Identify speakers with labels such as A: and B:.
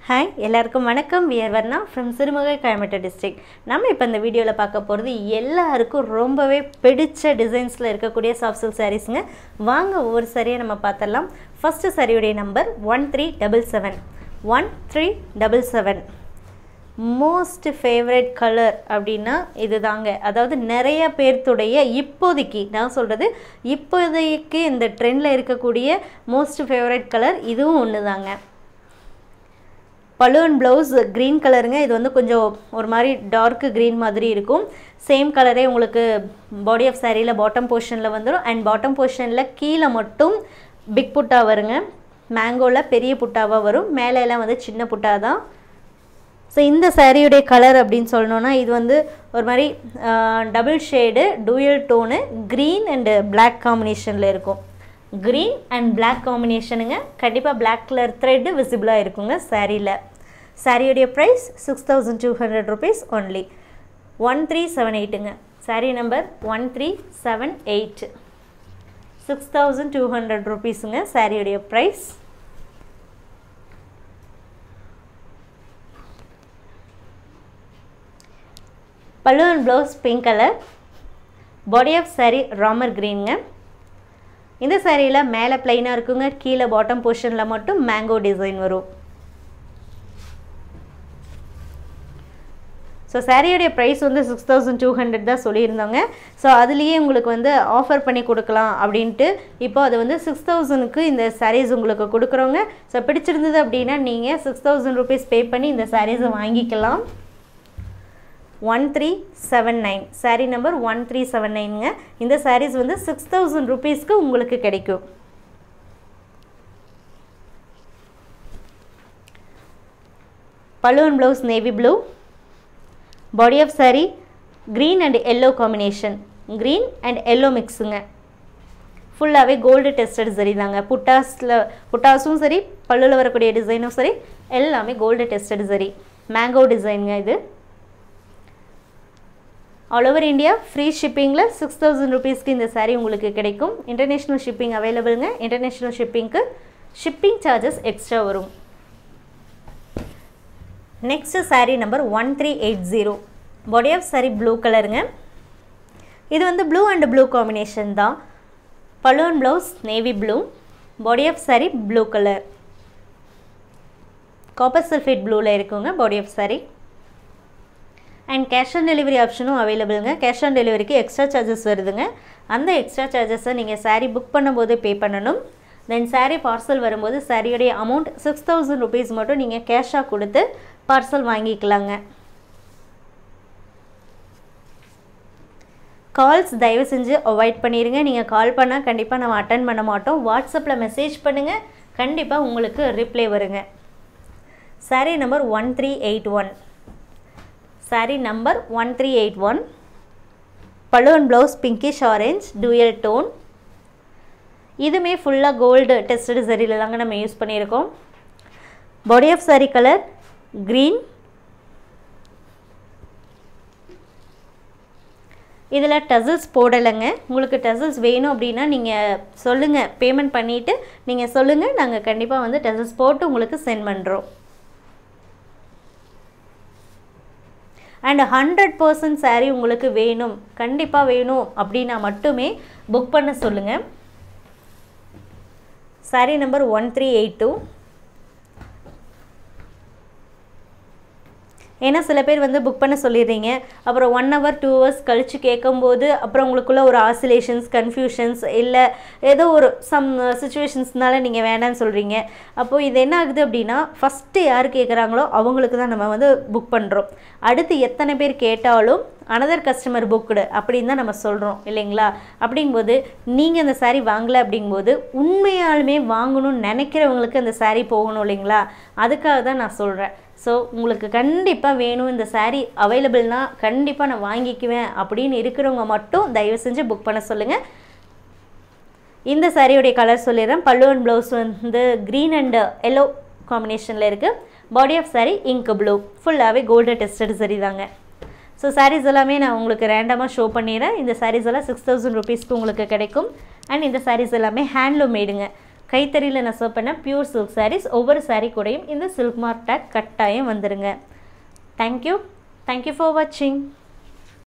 A: hi எல்லாருக்கும் வணக்கம் we're Varna from Sirumugai Coimbatore district நம்ம இப்போ இந்த வீடியோவில் பார்க்க போகிறது எல்லாருக்கும் ரொம்பவே பிடிச்ச டிசைன்ஸில் இருக்கக்கூடிய சாஃப்ட் சில்க் சாரீஸுங்க வாங்க ஒவ்வொரு சாரியை நம்ம பார்த்துடலாம் ஃபஸ்ட்டு சாரியுடைய number one three double seven one three double seven most favourite colour அப்படின்னா இது தாங்க அதாவது நிறைய பேர்த்துடைய இப்போதைக்கு நான் சொல்கிறது இப்போதைக்கு இந்த ட்ரெண்டில் இருக்கக்கூடிய மோஸ்ட் ஃபேவரட் கலர் இதுவும் ஒன்று தாங்க பலூன் ப்ளவுஸ் க்ரீன் கலருங்க இது வந்து கொஞ்சம் ஒரு மாதிரி டார்க்கு க்ரீன் மாதிரி இருக்கும் சேம் கலரே உங்களுக்கு பாடி ஆஃப் சாரியில் பாட்டம் போர்ஷனில் வந்துடும் அண்ட் பாட்டம் போர்ஷனில் கீழே மட்டும் பிக் புட்டா வருங்க மேங்கோவில் பெரிய புட்டாவாக வரும் மேலே வந்து சின்ன புட்டா தான் ஸோ இந்த சாரியுடைய கலர் அப்படின்னு சொல்லணுன்னா இது வந்து ஒரு மாதிரி double shade dual tone green and black காம்பினேஷனில் இருக்கும் க்ரீன் அண்ட் பிளாக் காம்பினேஷனுங்க கண்டிப்பாக பிளாக் கலர் த்ரெட்டு விசிபிளாக இருக்குங்க சாரியில் சாரியுடைய price six thousand two hundred rupees only one three seven எயிட்டுங்க saree number one three seven eight six thousand two hundred ருபீஸுங்க சாரியுடைய price pallu and blouse pink colour body of saree Ramar க்ரீனுங்க இந்த சாரியில் மேலே ப்ளைனாக இருக்குங்க கீழே பாட்டம் போர்ஷனில் மட்டும் மேங்கோ டிசைன் வரும் ஸோ சாரியோடைய ப்ரைஸ் வந்து சிக்ஸ் தௌசண்ட் டூ ஹண்ட்ரட் தான் சொல்லியிருந்தாங்க ஸோ அதுலேயே உங்களுக்கு வந்து ஆஃபர் பண்ணி கொடுக்கலாம் அப்படின்ட்டு இப்போ அது வந்து சிக்ஸ் தௌசண்ட்க்கு இந்த சாரீஸ் உங்களுக்கு கொடுக்குறோங்க ஸோ பிடிச்சிருந்தது அப்படின்னா நீங்கள் சிக்ஸ் தௌசண்ட் ருபீஸ் பே பண்ணி இந்த சாரீஸை வாங்கிக்கலாம் one three seven nine saree number one three seven நைனுங்க இந்த சாரீஸ் வந்து சிக்ஸ் தௌசண்ட் ருபீஸ்க்கு உங்களுக்கு கிடைக்கும் balloon blouse navy blue body of saree green and yellow combination green and yellow மிக்ஸுங்க ஃபுல்லாகவே கோல்டு டெஸ்டட் சரி தாங்க புட்டாஸில் புட்டாஸும் சரி பல்லுவில் வரக்கூடிய டிசைனும் சரி எல்லாமே கோல்டு டெஸ்டட் சரி மேங்கோ டிசைனுங்க இது ஆல் ஓவர் இந்தியா ஃப்ரீ ஷிப்பிங்கில் சிக்ஸ் தௌசண்ட் ருபீஸ்க்கு இந்த சாரீ உங்களுக்கு கிடைக்கும் இன்டர்நேஷ்னல் ஷிப்பிங் அவைலபிளுங்க இன்டர்நேஷ்னல் ஷிப்பிங்க்கு ஷிப்பிங் சார்ஜஸ் எக்ஸ்ட்ரா வரும் next saree number one three eight zero body of saree blue கலருங்க இது வந்து ப்ளூ அண்ட் ப்ளூ காம்பினேஷன் தான் balloon blouse navy blue body of saree blue colour copper sulphate ப்ளூவில் இருக்குங்க body of saree and cash on delivery ஆப்ஷனும் அவைலபிளுங்க cash on டெலிவரிக்கு extra charges வருதுங்க அந்த எக்ஸ்ட்ரா சார்ஜஸை நீங்கள் சாரீ புக் பண்ணும்போது பே பண்ணணும் தென் சாரீ பார்சல் வரும்போது சாரியுடைய அமௌண்ட் சிக்ஸ் தௌசண்ட் ருபீஸ் மட்டும் நீங்கள் கேஷாக கொடுத்து பார்சல் வாங்கிக்கலாங்க கால்ஸ் தயவு செஞ்சு அவாய்ட் பண்ணிடுங்க நீங்கள் கால் பண்ணால் கண்டிப்பாக நம்ம அட்டன் பண்ண மாட்டோம் வாட்ஸ்அப்பில் மெசேஜ் பண்ணுங்கள் கண்டிப்பாக உங்களுக்கு ரிப்ளை வருங்க saree number one three eight one saree number one three eight one balloon blouse pinkish orange dual tone இதுவுமே ஃபுல்லாக கோல்டு டெஸ்டடு சரியில் தாங்க நம்ம யூஸ் பண்ணியிருக்கோம் body of saree colour green இதில் டசில்ஸ் போடலைங்க உங்களுக்கு டசில்ஸ் வேணும் அப்படின்னா நீங்கள் சொல்லுங்கள் பேமெண்ட் பண்ணிவிட்டு நீங்கள் சொல்லுங்கள் நாங்கள் கண்டிப்பாக வந்து டசில்ஸ் போட்டு உங்களுக்கு சென்ட் பண்ணுறோம் அண்ட் ஹண்ட்ரட் பர்சன்ட் சாரீ உங்களுக்கு வேணும் கண்டிப்பாக வேணும் அப்படின்னா மட்டுமே புக் பண்ண சொல்லுங்கள் saree number one three eight two ஏன்னா சில பேர் வந்து புக் பண்ண சொல்லிடுறீங்க அப்புறம் ஒன் ஹவர் டூ ஹவர்ஸ் கழித்து கேட்கும்போது அப்புறம் உங்களுக்குள்ளே ஒரு ஆசிலேஷன்ஸ் கன்ஃபியூஷன்ஸ் இல்லை ஏதோ ஒரு சம் சுச்சுவேஷன்ஸ்னால நீங்கள் வேணான்னு சொல்கிறீங்க அப்போது இது என்ன ஆகுது அப்படின்னா ஃபஸ்ட்டு யார் கேட்குறாங்களோ அவங்களுக்கு தான் நம்ம வந்து புக் பண்ணுறோம் அடுத்து எத்தனை பேர் கேட்டாலும் அனதர் கஸ்டமர் புக்குடு அப்படின்னு தான் நம்ம சொல்கிறோம் இல்லைங்களா அப்படிங்கும்போது நீங்கள் அந்த சாரீ வாங்கலை அப்படிங்கும்போது உண்மையாலுமே வாங்கணும்னு நினைக்கிறவங்களுக்கு அந்த சாரீ போகணும் இல்லைங்களா அதுக்காக தான் நான் சொல்கிறேன் ஸோ உங்களுக்கு கண்டிப்பாக வேணும் இந்த சாரீ அவைலபிள்னால் கண்டிப்பாக நான் வாங்கிக்குவேன் அப்படின்னு இருக்கிறவங்க மட்டும் தயவு செஞ்சு புக் பண்ண சொல்லுங்கள் இந்த சாரியுடைய கலர் சொல்லிடுறேன் பல்லு அண்ட் ப்ளவுஸ் வந்து க்ரீன் அண்ட் எல்லோ காம்பினேஷனில் இருக்குது body of saree ink blue ஃபுல்லாகவே கோல்டு டெஸ்டட் சரி தாங்க ஸோ சாரீஸ் எல்லாமே நான் உங்களுக்கு ரேண்டமாக ஷோ பண்ணிடுறேன் இந்த சாரீஸ் எல்லாம் சிக்ஸ் தௌசண்ட் ருபீஸ்க்கு உங்களுக்கு கிடைக்கும் அண்ட் இந்த சாரீஸ் எல்லாமே ஹேண்ட்லூம் மேடுங்க கைத்தறியில் நெசவு பண்ண பியூர் சில்க் sarees ஒவ்வொரு saree கூடயும் இந்த சில்க் மார்க் டேக் கட்டாயம் வந்துருங்க தேங்க்யூ தேங்க்யூ ஃபார் வாட்சிங்